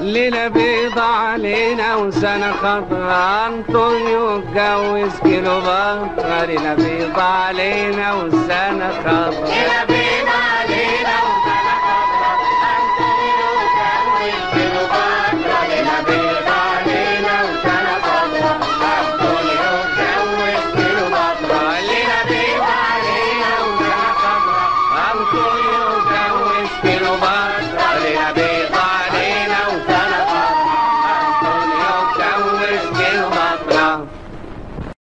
ليلة بيضة علينا وسنة خضرا أنطونيو اتجوز كيلو بطة ليلة بيضة علينا وسنة خضرا ليلة بيضة علينا